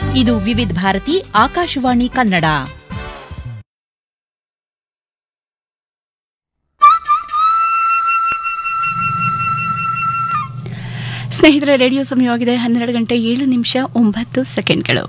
ಇದು ವಿವಿಧ ಭಾರತಿ ಆಕಾಶವಾಣಿ ಕನ್ನಡ ಸ್ನೇಹಿತರೆ ರೇಡಿಯೋ ಸಮಯವಾಗಿದೆ ಹನ್ನೆರಡು ಗಂಟೆ ಏಳು ನಿಮಿಷ ಒಂಬತ್ತು ಸೆಕೆಂಡ್ಗಳು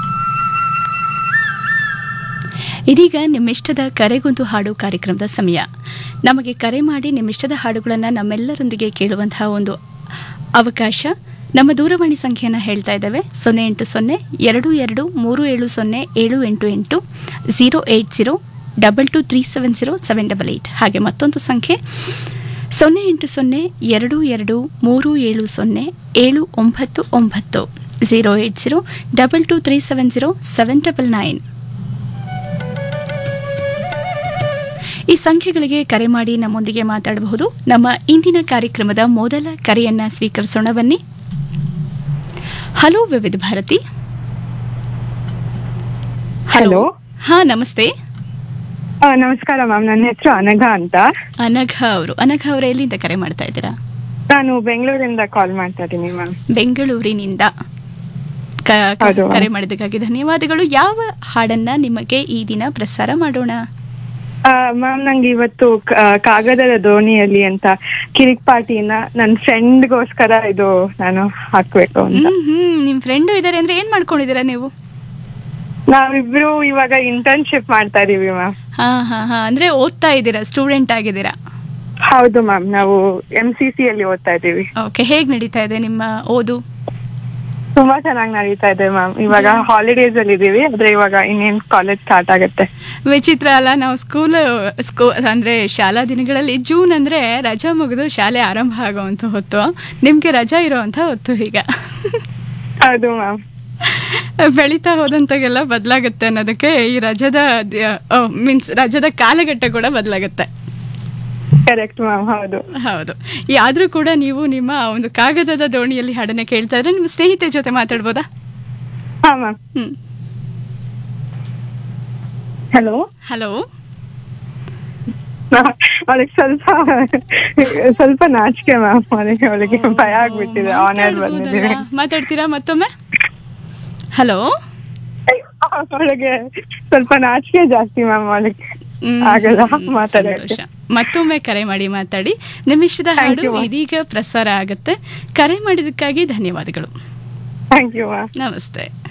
ಇದೀಗ ನಿಮ್ಮಿಷ್ಟದ ಕರೆಗೊಂದು ಹಾಡು ಕಾರ್ಯಕ್ರಮದ ಸಮಯ ನಮಗೆ ಕರೆ ಮಾಡಿ ನಿಮ್ಮಿಷ್ಟದ ಹಾಡುಗಳನ್ನು ನಮ್ಮೆಲ್ಲರೊಂದಿಗೆ ಕೇಳುವಂತಹ ಒಂದು ಅವಕಾಶ ನಮ್ಮ ದೂರವಾಣಿ ಸಂಖ್ಯೆಯನ್ನು ಹೇಳ್ತಾ ಇದ್ದೇವೆ ಸೊನ್ನೆ ಎಂಟು ಸೊನ್ನೆ ಎರಡು ಎರಡು ಮೂರು ಏಳು ಸೊನ್ನೆ ಏಳು ಎಂಟು ಎಂಟು zero eight zero double two three seven zero seven double eight ಹಾಗೆ ಮತ್ತೊಂದು ಸಂಖ್ಯೆ ಸೊನ್ನೆ ಎಂಟು ಸೊನ್ನೆ ಎರಡು ಎರಡು ಮೂರು ಏಳು ಸೊನ್ನೆ ಏಳು ಒಂಬತ್ತು ಒಂಬತ್ತು zero eight zero double two three seven zero seven double nine ಈ ಸಂಖ್ಯೆಗಳಿಗೆ ಕರೆ ಮಾಡಿ ನಮ್ಮೊಂದಿಗೆ ಮಾತಾಡಬಹುದು ನಮ್ಮ ಇಂದಿನ ಕಾರ್ಯಕ್ರಮದ ಮೊದಲ ಕರೆಯನ್ನ ಸ್ವೀಕರಿಸೋಣ ಬನ್ನಿ ಹಲೋ ವಿವಿಧ ಭಾರತಿ ಹಲೋ ಹಾ ನಮಸ್ತೆ ಆ, ನಮಸ್ಕಾರ ಮ್ಯಾಮ್ ನನ್ನ ಹೆಸರು ಅನಘ ಅಂತ ಅನಘ ಅವರು ಅನಘ ಅವರು ಎಲ್ಲಿಂದ ಕರೆ ಮಾಡ್ತಾ ಇದ್ದೀರಾ ನಾನು ಬೆಂಗಳೂರಿಂದ ಕಾಲ್ ಮಾಡ್ತಾ ಇದ್ದೀನಿ ಮ್ಯಾಮ್ ಬೆಂಗಳೂರಿನಿಂದ ಕ- ಕ- ಹೌದು. ಕರೆ ಮಾಡಿದ್ದಕ್ಕಾಗಿ ಧನ್ಯವಾದಗಳು ಯಾವ ಹಾಡನ್ನ ನಿಮಗೆ ಈ ದಿನ ಪ್ರಸಾರ ಮಾಡೋಣ ಮ್ಯಾಮ್ ನಂಗೆ ಇವತ್ತು ಕ- ಆ, ಕಾಗದದ ದೋಣಿಯಲ್ಲಿ ಅಂತ ಕಿರಿಕ್ ಪಾರ್ಟಿನ ನನ್ನ ಫ್ರೆಂಡ್ಗೋಸ್ಕರ ಇದು ನಾನು ಹಾಕ್ಬೇಕು ಅಂತ ಹ್ಮ್ ಹ್ಮ್ ನಿಮ್ ಫ್ರೆಂಡ್ ಇದಾರೆ ಅಂದ್ರೆ ಏನ್ ಮಾಡ್ಕೊಂಡಿದ್ದೀರಾ ನೀವು ನಾವಿಬ್ರು ಇವಾಗ ಇಂಟರ್ನ್ಶಿಪ್ ಮಾಡ್ತಾ ಇದೀವಿ ಮ್ಯಾಮ್ ಹಾ ಹಾ ಹಾ ಅಂದ್ರೆ ಓದ್ತಾ ಇದ್ದೀರಾ ಸ್ಟೂಡೆಂಟ್ ಆಗಿದ್ದೀರಾ ಹೌದು ಮ್ಯಾಮ್ ನಾವು ಎಂ ಸಿ ಸಿ ಅಲ್ಲಿ ಓದ್ತಾ ಇದೀವಿ ಓಕೆ ಹೇಗ್ ನಡೀತಾ ಇದೆ ನಿಮ್ಮ ಓದು ತುಂಬಾ ಚೆನ್ನಾಗಿ ನಡೀತಾ ಇದೆ ಮ್ಯಾಮ್ ಇವಾಗ ಹಾಲಿಡೇಸ್ ಅಲ್ಲಿ ಇದೀವಿ ಆದ್ರೆ ಇವಾಗ ಇನ್ನೇನ್ ಕಾಲೇಜ್ ಸ್ಟಾರ್ಟ್ ಆಗುತ್ತೆ ವಿಚಿತ್ರ ಅಲ್ಲ ನಾವು ಸ್ಕೂಲ್ ಸ್ಕೂ ಅಂದ್ರೆ ಶಾಲಾ ದಿನಗಳಲ್ಲಿ ಜೂನ್ ಅಂದ್ರೆ ರಜಾ ಮುಗಿದು ಶಾಲೆ ಆರಂಭ ಆಗುವಂತ ಹೊತ್ತು ನಿಮ್ಗೆ ರಜಾ ಇರೋವಂತ ಹೊತ್ತು ಈಗ ಹೌದು ಮ್ಯಾಮ್ ಬೆಳೀತಾ ಹೋದಂತಾಗೆಲ್ಲ ಬದಲಾಗುತ್ತೆ ಅನ್ನೋದಕ್ಕೆ ಈ ರಜದ ಮೀನ್ಸ್ ರಜದ ಕಾಲಘಟ್ಟ ಕೂಡ ಬದಲಾಗುತ್ತೆ ಕರೆಕ್ಟ್ ಮ್ಯಾಮ್ ಹೌದು ಹೌದು ಆದ್ರೂ ಕೂಡ ನೀವು ನಿಮ್ಮ ಒಂದು ಕಾಗದದ ದೋಣಿಯಲ್ಲಿ ಹಾಡನ್ನ ಕೇಳ್ತಾ ಇದ್ರೆ ನಿಮ್ಮ ಸ್ನೇಹಿತೆ ಜೊತೆ ಮಾತಾಡ್ಬೋದಾ ಹಾ ಮ್ಯಾಮ್ ಹ್ಮ್ ಹಲೋ ಹಲೋ ಅವಳಿಗೆ ಸ್ವಲ್ಪ ಸ್ವಲ್ಪ ನಾಚಿಕೆ ಮ್ಯಾಮ್ ಅವಳಿಗೆ ಅವಳಿಗೆ ಭಯ ಆಗ್ಬಿಟ್ಟಿದೆ ಆನರ್ ಬಂದಿದ್ದೀವಿ ಮಾತಾಡ್ತೀರಾ ಮತ್ತೊಮ್ಮೆ ಹಲೋ ಅವಳಿಗೆ ಸ್ವಲ್ಪ ನಾಚಿಕೆ ಜಾಸ್ತಿ ಮ್ಯಾಮ್ ಅವಳಿಗೆ ಆಗಲ್ಲ ಮಾತಾಡಕ್ಕೆ ಮತ್ತೊಮ್ಮೆ ಕರೆ ಮಾಡಿ ಮಾತಾಡಿ ನಿಮ್ಮಿಷ್ಟದ Thank ಹಾಡು you, ma'am. ಇದೀಗ ಪ್ರಸಾರ ಆಗುತ್ತೆ ಕರೆ ಮಾಡಿದಕ್ಕಾಗಿ ಧನ್ಯವಾದಗಳು ಥ್ಯಾಂಕ್ ಯು ಮ್ಯಾಮ್ ನಮಸ್ತೆ